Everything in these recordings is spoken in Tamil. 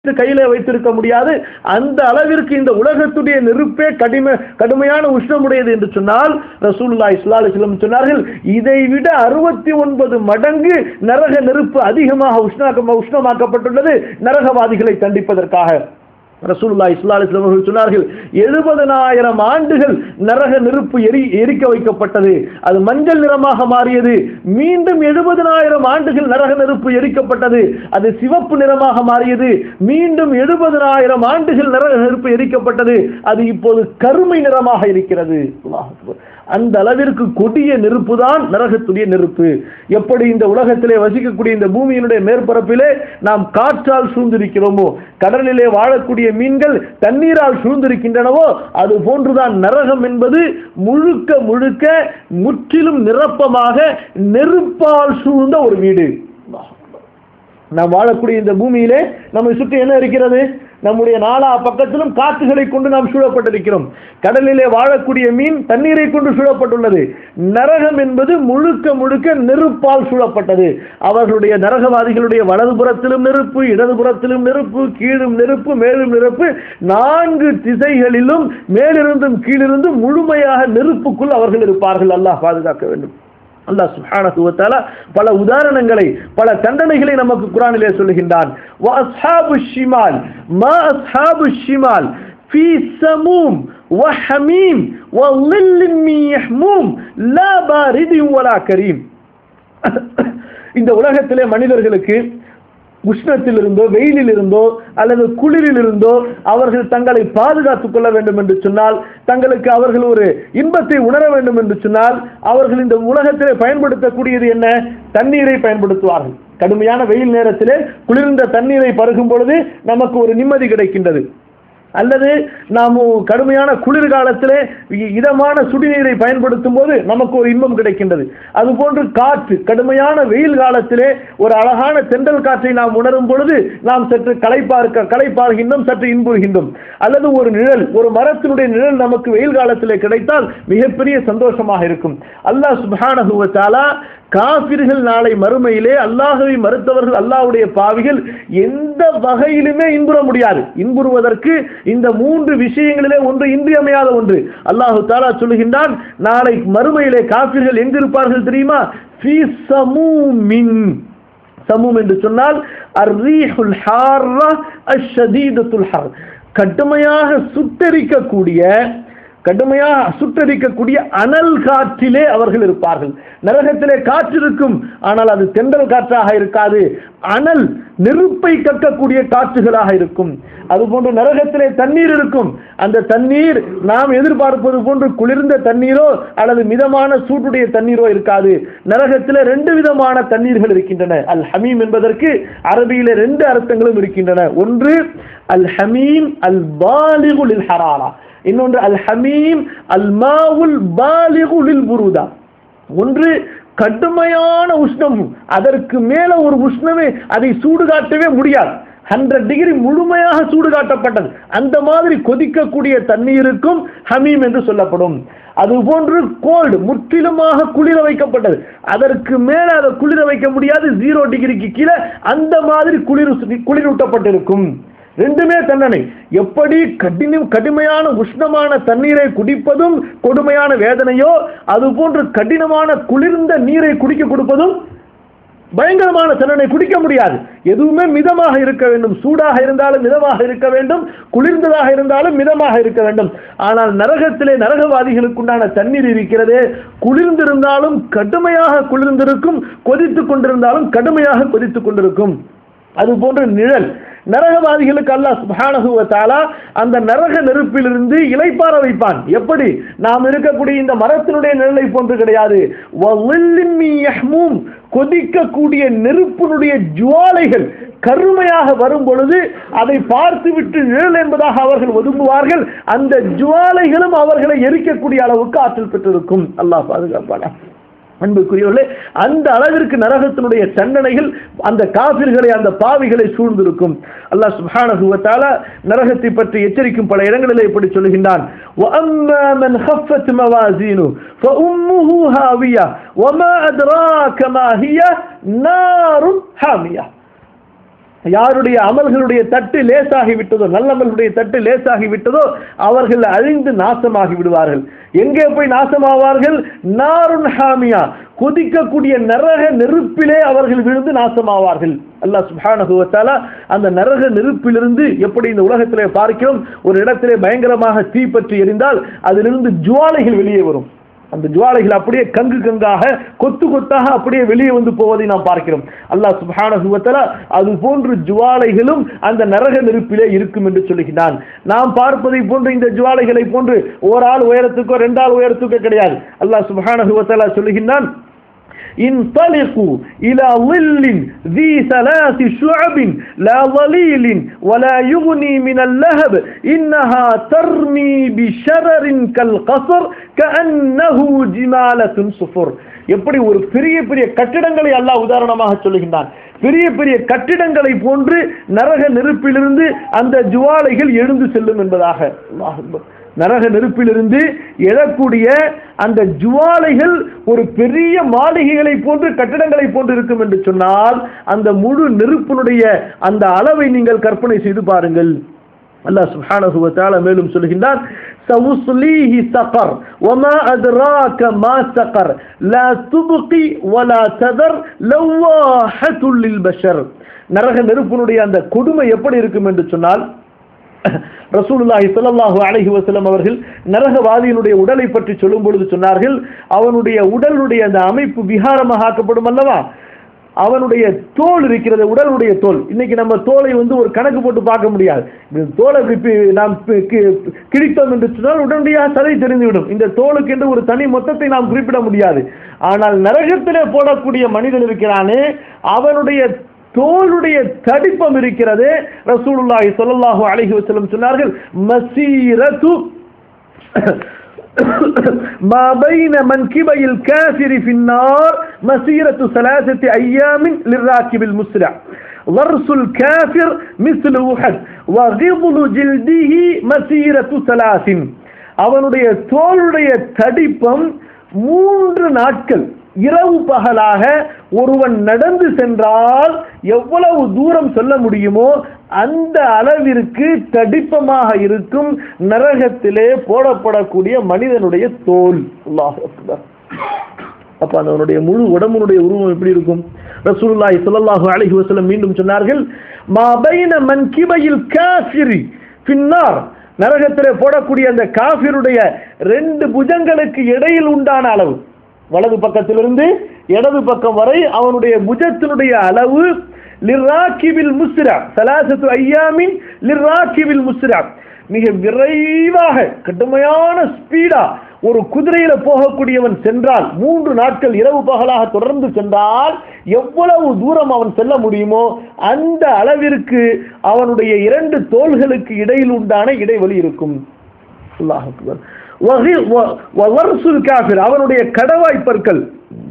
கையில வைத்திருக்க முடியாது அந்த அளவிற்கு இந்த உலகத்துடைய நெருப்பே கடுமை கடுமையான உஷ்ணமுடையது என்று சொன்னால் ரசூலுல்லாஹி ஸல்லல்லாஹு அலைஹி வஸல்லம் சொன்னார்கள் இதை விட அறுபத்தி ஒன்பது மடங்கு நரக நெருப்பு அதிகமாக உஷ்ணாக்க உஷ்ணமாக்கப்பட்டுள்ளது நரகவாதிகளை தண்டிப்பதற்காக ரசூலுல்லாஹி ஸல்லல்லாஹு அலைஹி வஸல்லம் அவர்கள் சொன்னார்கள் எழுபதனாயிரம் ஆண்டுகள் நரக நெருப்பு எரி எரிக்க வைக்கப்பட்டது அது மஞ்சள் நிறமாக மாறியது மீண்டும் எழுபதனாயிரம் ஆண்டுகள் நரக நெருப்பு எரிக்கப்பட்டது அது சிவப்பு நிறமாக மாறியது மீண்டும் எழுபதனாயிரம் ஆண்டுகள் நரக நெருப்பு எரிக்கப்பட்டது அது இப்போது கருமை நிறமாக இருக்கிறது அல்லாஹ் அக்பர். அந்த அளவிற்கு கொடிய நெருப்பு தான் நரகத்துடைய நெருப்பு எப்படி இந்த உலகத்திலே வசிக்கக்கூடிய இந்த பூமியினுடைய மேற்பரப்பிலே நாம் காற்றால் சூழ்ந்திருக்கிறோமோ கடலிலே வாழக்கூடிய மீன்கள் தண்ணீரால் சூழ்ந்திருக்கின்றனவோ அது போன்றுதான் நரகம் என்பது முழுக்க முழுக்க முற்றிலும் நிரப்பமாக நெருப்பால் சூழ்ந்த ஒரு வீடு நாம் வாழக்கூடிய இந்த பூமியிலே நம்மை சுற்றி என்ன இருக்கிறது நம்முடைய நாலா பக்கத்திலும் காற்றுகளை கொண்டு நாம் சூழப்பட்டிருக்கிறோம் கடலிலே வாழக்கூடிய மீன் தண்ணீரை கொண்டு சூழப்பட்டுள்ளது நரகம் என்பது முழுக்க முழுக்க நெருப்பால் சூழப்பட்டது அவர்களுடைய நரகவாதிகளுடைய வலதுபுறத்திலும் நெருப்பு இடதுபுறத்திலும் நெருப்பு கீழும் நெருப்பு மேலும் நெருப்பு நான்கு திசைகளிலும் மேலிருந்தும் கீழிருந்தும் முழுமையாக நெருப்புக்குள் அவர்கள் இருப்பார்கள் அல்லாஹ் பாதுகாக்க வேண்டும் அல்லாஹ் சுப்ஹானஹு வ தஆலா பல உதாரணங்களை பல தண்டனைகளை நமக்கு குர்ஆனிலே சொல்லுகின்றான் வ அஸ்ஹாபு ஷிமால் மா அஸ்ஹாபு ஷிமால் في سموم وحميم وظل من يحموم لا بارد ولا كريم இந்த உலகத்திலே மனிதர்களுக்கு உஷ்ணத்தில் இருந்தோ வெயிலில் இருந்தோ அல்லது குளிரில் இருந்தோ அவர்கள் தங்களை பாதுகாத்துக் கொள்ள வேண்டும் என்று சொன்னால் தங்களுக்கு அவர்கள் ஒரு இன்பத்தை உணர வேண்டும் என்று சொன்னால் அவர்கள் இந்த உலகத்திலே பயன்படுத்தக்கூடியது என்ன தண்ணீரை பயன்படுத்துவார்கள் கடுமையான வெயில் நேரத்திலே குளிர்ந்த தண்ணீரை பருகும் பொழுது நமக்கு ஒரு நிம்மதி கிடைக்கின்றது அல்லது நாம் கடுமையான குளிர்காலத்திலே இ- இதமான சுடிநீரை பயன்படுத்தும் போது நமக்கு ஒரு இன்பம் கிடைக்கின்றது அதுபோன்று காற்று கடுமையான வெயில் காலத்திலே ஒரு அழகான தென்றல் காற்றை நாம் உணரும் பொழுது நாம் சற்று களைப்பார்க்க களைப்பார்கின்றோம் சற்று இன்புறுகின்றோம் அல்லது ஒரு நிழல் ஒரு மரத்தினுடைய நிழல் நமக்கு வெயில் காலத்திலே கிடைத்தால் மிகப்பெரிய சந்தோஷமாக இருக்கும் அல்லாஹ் சுப்ஹானஹு வ தஆலா காபிர்கள் நாளை மறுமையிலே அல்லாஹவை மறுத்தவர்கள் அல்லாஹ்வுடைய பாவிகள் எந்த வகையிலுமே இன்புற முடியாது இன்புறுவதற்கு இந்த மூன்று விஷயங்களிலே ஒன்று இன்றியமையாத ஒன்று அல்லாஹு தாலா சொல்லுகின்றான் நாளை மறுமையிலே காபிர்கள் எங்கிருப்பார்கள் தெரியுமா ஃபீ சமூமின் சமூம் என்று சொன்னால் அர்ரீஹுல் ஹார்ரா அஷ்ஷதீதத்துல் ஹர் கடுமையாக சுட்டரிக்கக்கூடிய கடுமையாக சுட்டரிக்கக்கூடிய அனல் காற்றிலே அவர்கள் இருப்பார்கள் நரகத்திலே காற்று இருக்கும் ஆனால் அது தென்றல் காற்றாக இருக்காது அனல் நெருப்பை கக்கக்கூடிய காற்றுகளாக இருக்கும் அதுபோன்று நரகத்திலே தண்ணீர் இருக்கும் அந்த தண்ணீர் நாம் எதிர்பார்ப்பது போன்று குளிர்ந்த தண்ணீரோ அல்லது மிதமான சூட்டுடைய தண்ணீரோ இருக்காது நரகத்திலே ரெண்டு விதமான தண்ணீர்கள் இருக்கின்றன அல் ஹமீம் என்பதற்கு அரபியிலே ரெண்டு அர்த்தங்களும் இருக்கின்றன ஒன்று அல் ஹமீம் அல் பாலிகுலில் ஹராரா இன்னொன்று அல் ஹமீம் அல் மாவுல் பாலிகுலில் புருதா ஒன்று கடுமையான உஷ்ணம் அதற்கு மேல ஒரு உஷ்ணமே அதை சூடு காட்டவே முடியாது ஹண்ட்ரட் டிகிரி முழுமையாக சூடு காட்டப்பட்டது அந்த மாதிரி கொதிக்கக்கூடிய தண்ணீருக்கும் ஹமீம் என்று சொல்லப்படும் அதுபோன்று கோல்டு முற்றிலுமாக குளிர வைக்கப்பட்டது அதற்கு மேல அதை குளிர வைக்க முடியாது ஜீரோ டிகிரிக்கு கீழே அந்த மாதிரி குளிர் குளிரூட்டப்பட்டிருக்கும் ரெண்டுமே தண்டனை எப்படி கடினம் கடுமையான உஷ்ணமான தண்ணீரை குடிப்பதும் கொடுமையான வேதனையோ அதுபோன்று கடினமான குளிர்ந்த நீரை குடிக்க கொடுப்பதும் பயங்கரமான தண்டனை குடிக்க முடியாது எதுவுமே மிதமாக இருக்க வேண்டும் சூடாக இருந்தாலும் மிதமாக இருக்க வேண்டும் குளிர்ந்ததாக இருந்தாலும் மிதமாக இருக்க வேண்டும் ஆனால் நரகத்திலே நரகவாதிகளுக்குண்டான தண்ணீர் இருக்கிறது குளிர்ந்திருந்தாலும் கடுமையாக குளிர்ந்திருக்கும் கொதித்துக் கொண்டிருந்தாலும் கடுமையாக கொதித்துக் கொண்டிருக்கும் அது போன்ற நிழல் நரகவாதிகளுக்கு அல்லாஹ் சுப்ஹானஹு வ தஆலா அந்த நரக நெருப்பிலிருந்து இளைப்பாற வைப்பான் எப்படி நாம் இருக்கக்கூடிய இந்த மரத்தினுடைய நிழலை போன்று கிடையாது வظில்லின் மின் யஹ்மூம் கொதிக்கக்கூடிய நெருப்பினுடைய ஜுவாலைகள் கருமையாக வரும் பொழுது அதை பார்த்துவிட்டு நிழல் என்பதாக அவர்கள் ஒதுங்குவார்கள் அந்த ஜுவாலைகளும் அவர்களை எரிக்கக்கூடிய அளவுக்கு ஆற்றல் பெற்றிருக்கும் அல்லாஹ் பாதுகாப்பானா அன்புக்குரியவர்களே அந்த அளவிற்கு நரகத்தினுடைய தண்டனைகள் அந்த காபிர்களை அந்த பாவிகளை சூழ்ந்திருக்கும் அல்லாஹ் சுப்ஹானஹு வ தஆலா நரகத்தை பற்றி எச்சரிக்கும் பல இடங்களிலே இப்படி சொல்லுகின்றான் وَأَمَّا مَنْ خَفَّتْ مَوَازِينُهُ فَأُمُّهُ யாருடைய அமல்களுடைய தட்டு லேசாகி விட்டதோ நல்லமல்களுடைய தட்டு லேசாகி விட்டதோ அவர்கள் அழிந்து நாசமாகி விடுவார்கள் எங்கே போய் நாசமாவார்கள் நாருன் ஹாமியா கொதிக்கக்கூடிய நரக நெருப்பிலே அவர்கள் விழுந்து நாசமாவார்கள் அல்லாஹ் சுப்ஹானஹு வ தஆலா அந்த நரக நெருப்பிலிருந்து எப்படி இந்த உலகத்திலே பார்க்கிறோம் ஒரு இடத்திலே பயங்கரமாக தீ பற்றி எரிந்தால் அதிலிருந்து ஜுவாலைகள் வெளியே வரும் அந்த ஜுவாலைகள் அப்படியே கங்கு கங்காக கொத்து கொத்தாக அப்படியே வெளியே வந்து போவதை நாம் பார்க்கிறோம் அல்லாஹ் சுப்ஹானஹு வ தஆலா அது போன்று ஜுவாலைகளும் அந்த நரக நெருப்பிலே இருக்கும் என்று சொல்லுகிறான் நாம் பார்ப்பதை போன்று இந்த ஜுவாலைகளை போன்று ஒரு ஆள் உயரத்துக்கோ ரெண்டு ஆள் உயரத்துக்கோ கிடையாது அல்லாஹ் சுப்ஹானஹு வ தஆலா சொல்லுகிறான் انطلقوا إلى ظل ذي ثلاث شعب لا ظليل ولا يغني من اللهب إنها ترمي بشرر كالقصر كأنه جمالة صفر எப்படி ஒரு பெரிய பெரிய கட்டிடங்களை அல்லாஹ் உதாரணமாக சொல்லுகின்றான் பெரிய பெரிய கட்டிடங்களை போன்று நரக நெருப்பிலிருந்து அந்த ஜுவாலைகள் எழுந்து செல்லும் என்பதாக அல்லாஹ் அக்பர். நரக நெருப்பிலிருந்து எழக்கூடிய அந்த ஜுவாலைகள் ஒரு பெரிய மாளிகைகளை போன்று கட்டிடங்களை போன்று இருக்கும் என்று சொன்னால் அந்த முழு நெருப்பினுடைய அந்த அளவை நீங்கள் கற்பனை செய்து பாருங்கள் அல்லாஹ் சுப்ஹானஹு வ தஆலா மேலும் சொல்கின்றான் சவுஸ்லீஹி சகர் வமா அத்ராக மா சகர் லா துப்கி வலா ததர் லவ்வாஹத்துல் லில் பஷர் நரக நெருப்பினுடைய அந்த கொடுமை எப்படி இருக்கும் என்று சொன்னால் ரசூலுல்லாஹி ஸல்லல்லாஹு அலைஹி வஸல்லம் அவர்கள் நரகவாதியினுடைய உடலை பற்றி சொல்லும் பொழுது சொன்னார்கள் அவனுடைய உடலுடைய அந்த அமைப்பு விகாரமாக ஆக்கப்படும் அல்லவா அவனுடைய தோல் இருக்கிறது உடலுடைய தோல் இன்னைக்கு நம்ம தோலை வந்து ஒரு கணக்கு போட்டு பார்க்க முடியாது இந்த தோலை இப்படி பி- நாம் பி- கி- கிழித்தோம் என்று சொன்னால் உடனடியாக சதை தெரிந்துவிடும் இந்த தோலுக்கு என்று ஒரு தனி மொத்தத்தை நாம் குறிப்பிட முடியாது ஆனால் நரகத்திலே போடக்கூடிய மனிதன் இருக்கிறானே அவனுடைய தோளுடைய தடிப்பம் இருக்கிறது ரசூலுல்லாஹி ஸல்லல்லாஹு அலைஹி வஸல்லம் சொன்னார்கள் மசீரத்து ما بين منكبي الكافر في النار مسيرة ثلاثة أيام للراكب المسرع ضرس الكافر مثل أحد وغضل جلده مسيرة ثلاث அவனுடைய தோளுடைய தடிப்பம் மூன்று நாட்கள் இரவு பகலாக ஒருவன் நடந்து சென்றால் எவ்வளவு தூரம் செல்ல முடியுமோ அந்த அளவிற்கு தடிப்பமாக இருக்கும் நரகத்திலே போடப்படக்கூடிய மனிதனுடைய தோல் அல்லாஹ் அக்பர் அப்ப அதனுடைய முழு உடம்புடைய உருவம் எப்படி இருக்கும் ரசூலுல்லாஹி ஸல்லல்லாஹு அலைஹி வஸல்லம் மீண்டும் சொன்னார்கள் மா பைன மன்கிபையில் காஃபிரி பின்னார் நரகத்திலே போடக்கூடிய அந்த காஃபிருடைய ரெண்டு புஜங்களுக்கு இடையில் உண்டான அளவு வலது பக்கத்திலிருந்து இடது பக்கம் வரை அவனுடைய புஜத்தினுடைய அளவு லிராக்கிபில் முஸ்ரா சலாசத்து ஐயாமின் லிராக்கிபில் முஸ்ரா மிக விரைவாக கடுமையான ஸ்பீடா ஒரு குதிரையில போகக்கூடியவன் சென்றால் மூன்று நாட்கள் இரவு பகலாக தொடர்ந்து சென்றால் எவ்வளவு தூரம் அவன் செல்ல முடியுமோ அந்த அளவிற்கு அவனுடைய இரண்டு தோள்களுக்கு இடையில் உண்டான இடைவெளி இருக்கும் அல்லாஹ் அக்பர் வகி- வ- வவர்சுல் காஃபிர் அவனுடைய கடவாய் பற்கள்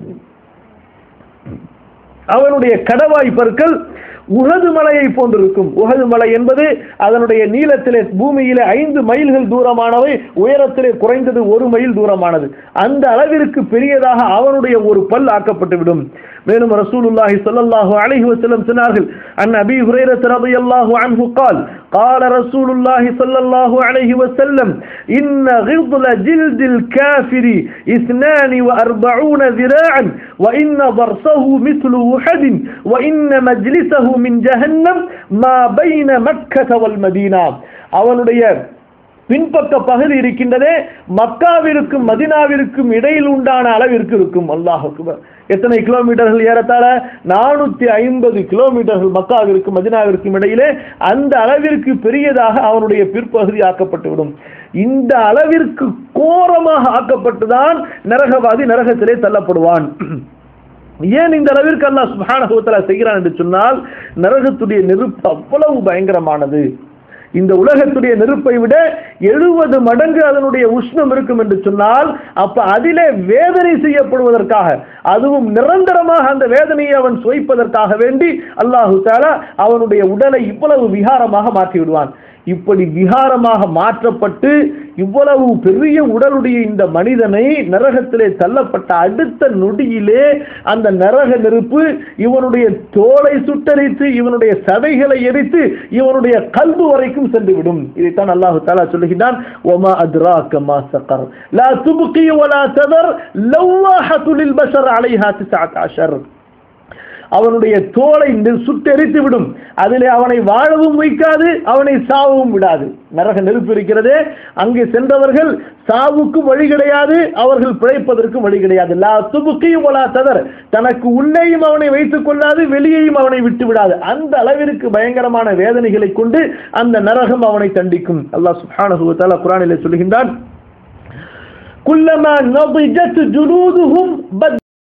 அவனுடைய கடவாய் பற்கள் உகது மலையை போன்றிருக்கும் உகது மலை என்பது அதனுடைய நீளத்திலே பூமியிலே ஐந்து மைல்கள் தூரமானவை உயரத்திலே குறைந்தது ஒரு மைல் தூரமானது அந்த அளவிற்கு பெரியதாக அவனுடைய ஒரு பல் ஆக்கப்பட்டுவிடும் மேலும் ரசூலுல்லாஹி ஸல்லல்லாஹு அலைஹி வஸல்லம் சொன்னார்கள் அன் அபி ஹுரைரத் ரலியல்லாஹு அன்ஹு قال قال رسول الله صلى الله عليه وسلم إن غضل جلد الكافر اثنان وأربعون ذراعا وإن ضرسه مثل وحد وإن مجلسه من جهنم ما بين مكة والمدينة அவனுடைய பின்பக்க பகுதி இருக்கின்றதே மக்காவிற்கும் மதினாவிற்கும் இடையில் உண்டான அளவிற்கு இருக்கும் அல்லாஹ் அக்பர் எத்தனை கிலோமீட்டர்கள் ஏறத்தாழ நானூத்தி ஐம்பது கிலோமீட்டர்கள் மக்காவிற்கும் மதினாவிற்கும் இடையிலே அந்த அளவிற்கு பெரியதாக அவனுடைய பிற்பகுதி ஆக்கப்பட்டுவிடும் இந்த அளவிற்கு கோரமாக ஆக்கப்பட்டுதான் நரகவாதி நரகத்திலே தள்ளப்படுவான் ஏன் இந்த அளவிற்கு அல்லாஹ் சுப்ஹானஹு வ தஆலா செய்கிறான் என்று சொன்னால் நரகத்துடைய நெருப்பு அவ்வளவு பயங்கரமானது இந்த உலகத்துடைய நெருப்பை விட எழுபது மடங்கு அதனுடைய உஷ்ணம் இருக்கும் என்று சொன்னால் அப்ப அதிலே வேதனை செய்யப்படுவதற்காக அதுவும் நிரந்தரமாக அந்த வேதனையை அவன் சுவைப்பதற்காக வேண்டி அல்லாஹு தாலா அவனுடைய உடலை இவ்வளவு விகாரமாக மாற்றி விடுவான் இப்படி விகாரமாக மாற்றப்பட்டு இவ்வளவு பெரிய உடலுடைய இந்த மனிதனை நரகத்திலே தள்ளப்பட்ட அடுத்த நொடியிலே அந்த நரக நெருப்பு இவனுடைய தோலை சுட்டரித்து இவனுடைய சதைகளை எரித்து இவனுடைய கல்பு வரைக்கும் சென்றுவிடும் இதைத்தான் அல்லாஹு தாலா சொல்லுகிறான் ஒமா அத்ராக்க மா சக்கர் லா துபுகி வலா ததர் லவ்வாஹத்து லில் பஷர் அலைஹா திஸ்அத் அஷர் அவனுடைய தோலை நெ- சுட்டெரித்து விடும் அதிலே அவனை வாழவும் வைக்காது அவனை சாவவும் விடாது நரக நெருப்பு இருக்கிறதே அங்கே சென்றவர்கள் சாவுக்கும் வழி கிடையாது அவர்கள் பிழைப்பதற்கும் வழி கிடையாது லா துபுக்கியும் வலா ததர் தனக்கு உள்ளேயும் அவனை வைத்துக் கொள்ளாது வெளியேயும் அவனை விட்டு விடாது அந்த அளவிற்கு பயங்கரமான வேதனைகளை கொண்டு அந்த நரகம் அவனை தண்டிக்கும் அல்லாஹ் சுப்ஹானஹு வ தஆலா குர்ஆனிலே சொல்கின்றான் குல்லமா நضجت ஜுலூதுஹும்